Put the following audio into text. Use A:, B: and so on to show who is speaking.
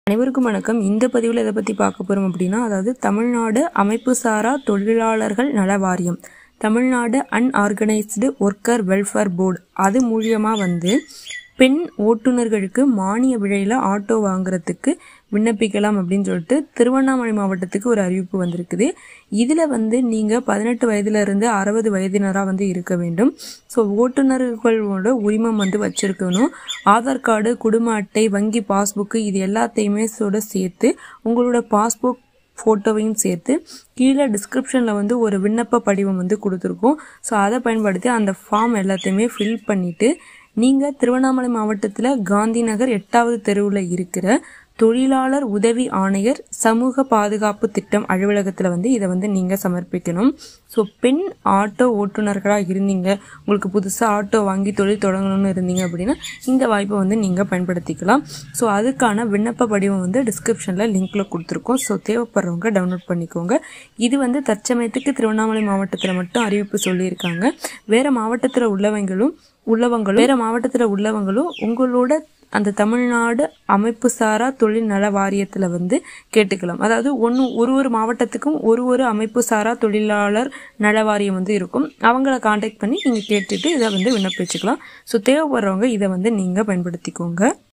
A: அனைவருக்கும் வணக்கம் இந்த பதிவில் எதை பற்றி பார்க்க போகிறோம் அப்படின்னா அதாவது தமிழ்நாடு அமைப்பு சாரா தொழிலாளர்கள் நல வாரியம் Tamil Nadu unorganised worker welfare board அது மூலியமாக வந்து பெண் ஓட்டுநர்களுக்கு மானிய விலையில் ஆட்டோ வாங்குறதுக்கு விண்ணப்பிக்கலாம் அப்படின்னு சொல்லிட்டு திருவண்ணாமலை மாவட்டத்துக்கு ஒரு அறிவிப்பு வந்திருக்குது இதில் வந்து நீங்கள் பதினெட்டு வயதிலிருந்து அறுபது வயதினராக வந்து இருக்க வேண்டும் ஸோ ஓட்டுநர்களோட உரிமம் வந்து வச்சுருக்கணும் ஆதார் கார்டு குடும்ப அட்டை வங்கி பாஸ்புக்கு இது எல்லாத்தையுமே சோட சேர்த்து உங்களோட பாஸ்புக் ஃபோட்டோவையும் சேர்த்து கீழே டிஸ்கிரிப்ஷனில் வந்து ஒரு விண்ணப்ப படிவம் வந்து கொடுத்துருக்கோம் ஸோ அதை பயன்படுத்தி அந்த ஃபார்ம் எல்லாத்தையுமே ஃபில் பண்ணிவிட்டு நீங்கள் திருவண்ணாமலை மாவட்டத்தில் காந்தி நகர் எட்டாவது தெருவில் இருக்கிற தொழிலாளர் உதவி ஆணையர் சமூக பாதுகாப்பு திட்டம் அலுவலகத்தில் வந்து இதை வந்து நீங்கள் சமர்ப்பிக்கணும் ஸோ பெண் ஆட்டோ ஓட்டுநர்களாக இருந்தீங்க உங்களுக்கு புதுசாக ஆட்டோ வாங்கி தொழில் தொடங்கணும்னு இருந்தீங்க அப்படின்னா இந்த வாய்ப்பை வந்து நீங்கள் பயன்படுத்திக்கலாம் ஸோ அதுக்கான விண்ணப்ப படிவம் வந்து டிஸ்கிரிப்ஷனில் லிங்க்கில் கொடுத்துருக்கோம் ஸோ தேவைப்படுறவங்க டவுன்லோட் பண்ணிக்கோங்க இது வந்து தற்சமயத்துக்கு திருவண்ணாமலை மாவட்டத்தில் மட்டும் அறிவிப்பு சொல்லியிருக்காங்க வேறு மாவட்டத்தில் உள்ளவங்களும் உள்ளவங்களும் வேறு மாவட்டத்தில் உள்ளவங்களும் உங்களோட அந்த தமிழ்நாடு அமைப்பு சாரா தொழில் நல வாரியத்தில் வந்து கேட்டுக்கலாம் அதாவது ஒன்று ஒரு ஒரு மாவட்டத்துக்கும் ஒரு ஒரு அமைப்பு சாரா தொழிலாளர் நல வாரியம் வந்து இருக்கும் அவங்கள காண்டாக்ட் பண்ணி நீங்கள் கேட்டுட்டு இதை வந்து விண்ணப்பிச்சுக்கலாம் ஸோ தேவைப்படுறவங்க இதை வந்து நீங்கள் பயன்படுத்திக்கோங்க